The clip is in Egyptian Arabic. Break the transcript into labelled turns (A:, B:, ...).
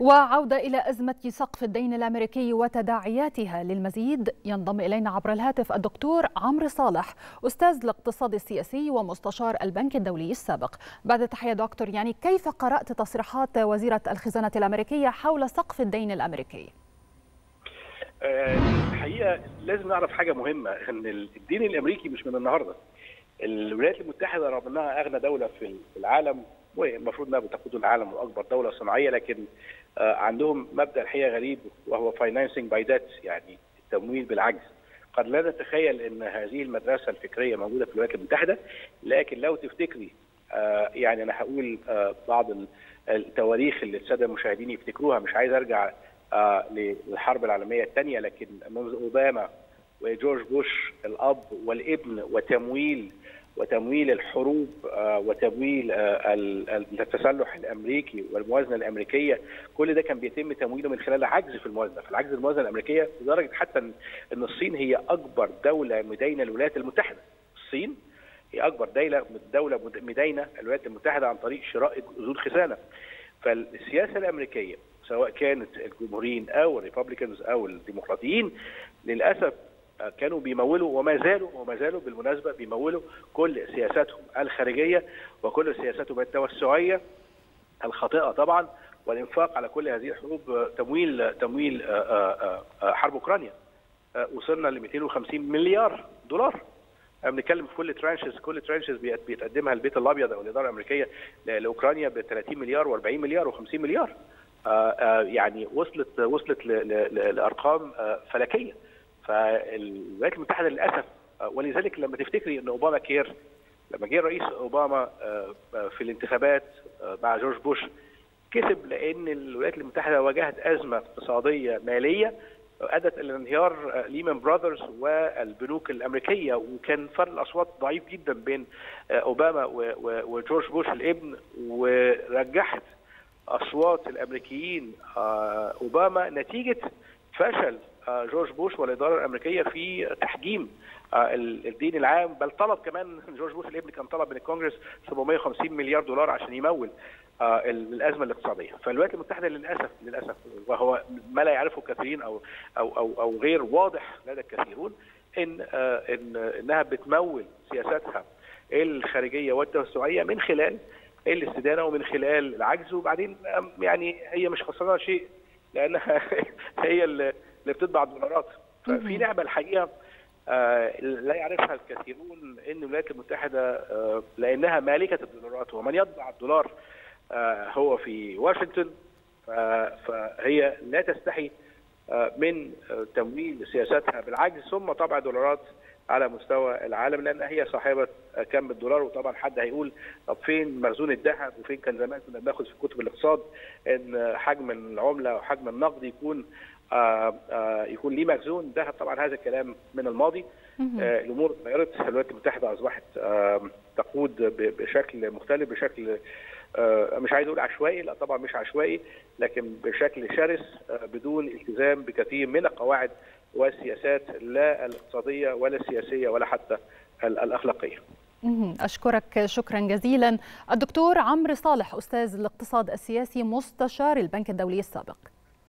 A: وعودة إلى أزمة سقف الدين الأمريكي وتداعياتها للمزيد ينضم إلينا عبر الهاتف الدكتور عمرو صالح أستاذ الاقتصاد السياسي ومستشار البنك الدولي السابق بعد تحية دكتور يعني كيف قرأت تصريحات وزيرة الخزانة الأمريكية حول سقف الدين الأمريكي؟
B: الحقيقة لازم نعرف حاجة مهمة أن الدين الأمريكي مش من النهاردة الولايات المتحدة رغم أنها أغنى دولة في العالم والمفروض انها بتقود العالم واكبر دوله صناعيه لكن عندهم مبدا الحقيقه غريب وهو فاينانسنج باي ديت يعني التمويل بالعجز قد لا نتخيل ان هذه المدرسه الفكريه موجوده في الولايات المتحده لكن لو تفتكري يعني انا هقول بعض التواريخ اللي الساده المشاهدين يفتكروها مش عايز ارجع للحرب العالميه الثانيه لكن منذ اوباما وجورج بوش الاب والابن وتمويل وتمويل الحروب وتمويل التسلح الامريكي والموازنه الامريكيه كل ده كان بيتم تمويله من خلال عجز في الموازنه، فالعجز الموازنه الامريكيه لدرجه حتى ان الصين هي اكبر دوله مدينه للولايات المتحده. الصين هي اكبر دوله دوله مدينه الولايات المتحده عن طريق شراء اذون خزانه. فالسياسه الامريكيه سواء كانت الجمهوريين او الريبابليكانز او الديمقراطيين للاسف كانوا بيمولوا وما زالوا وما زالوا بالمناسبه بيمولوا كل سياساتهم الخارجيه وكل سياساتهم التوسعيه الخاطئه طبعا والانفاق على كل هذه الحروب تمويل تمويل حرب اوكرانيا وصلنا ل 250 مليار دولار بنتكلم في كل ترانشز كل ترانشز بيتقدمها البيت الابيض او الاداره الامريكيه لاوكرانيا ب 30 مليار و40 مليار و50 مليار يعني وصلت وصلت لارقام فلكيه فالولايات المتحده للاسف ولذلك لما تفتكري ان اوباما كير لما جه الرئيس اوباما في الانتخابات مع جورج بوش كسب لان الولايات المتحده واجهت ازمه اقتصاديه ماليه ادت الى انهيار ليمان براذرز والبنوك الامريكيه وكان فرق الاصوات ضعيف جدا بين اوباما وجورج بوش الابن ورجحت اصوات الامريكيين اوباما نتيجه فشل جورج بوش والاداره الامريكيه في تحجيم الدين العام بل طلب كمان جورج بوش الابن كان طلب من الكونجرس 750 مليار دولار عشان يمول الازمه الاقتصاديه فالولايات المتحده للاسف للاسف وهو ما لا يعرفه كثيرين او او او, أو غير واضح لدى الكثيرون ان ان انها بتمول سياساتها الخارجيه والتوسعيه من خلال الاستدانه ومن خلال العجز وبعدين يعني هي مش خسرانه شيء لانها هي اللي اللي بتطبع الدولارات ففي لعبه الحقيقه آه لا يعرفها الكثيرون ان الولايات المتحده آه لانها مالكه الدولارات ومن يطبع الدولار آه هو في واشنطن فهي لا تستحي من تمويل سياساتها بالعجز ثم طبع دولارات على مستوى العالم لان هي صاحبه كم الدولار وطبعا حد هيقول طب فين مخزون الذهب وفين كان زمان كنا بناخد في كتب الاقتصاد ان حجم العمله وحجم النقد يكون آآ آآ يكون ليه مخزون ذهب طبعا هذا الكلام من الماضي الامور اتغيرت الولايات المتحده اصبحت تقود بشكل مختلف بشكل مش عايز اقول عشوائي لا طبعا مش عشوائي لكن بشكل شرس بدون التزام بكثير من القواعد والسياسات لا الاقتصاديه ولا السياسيه ولا حتى الاخلاقيه.
A: أشكرك شكرا جزيلا الدكتور عمرو صالح أستاذ الاقتصاد السياسي مستشار البنك الدولي السابق